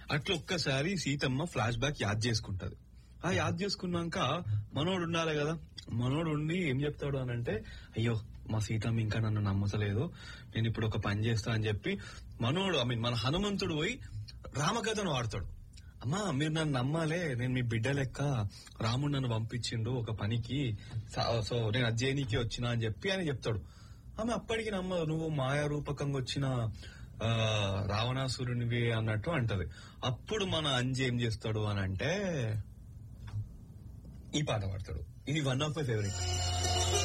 అట్లా ఒక్కసారి Seethamma flash back యాద్ చేసుకుంటది ఆ యాద్ చేసుకున్నాక మనోడు ఉండాలి కదా మనోడు ఉండి ఏం చెప్తాడు అని అంటే అయ్యో మా సీతమ్మ ఇంకా నన్ను నమ్మతలేదు నేను ఇప్పుడు ఒక పని చేస్తా అని చెప్పి మనోడు ఐ మీన్ మన హనుమంతుడు పోయి రామకథను వాడతాడు అమ్మా మీరు నన్ను నమ్మాలే నేను మీ బిడ్డ లెక్క రాముడు నన్ను పంపించిండు ఒక పనికి స- సో నేను అజ్జయనికి వచ్చినా అని చెప్పి ఆయన చెప్తాడు ఆమె అప్పటికి నమ్మదు నువ్వు మాయా రూపకంగా వచ్చిన ఆ, రావణాసురునివి అన్నట్టు అంటది అప్పుడు మన అంజి ఏం చేస్తాడు అని అంటే ఈ పాట పాడతాడు ఇది వన్ ఆఫ్ మై ఫేవరెట్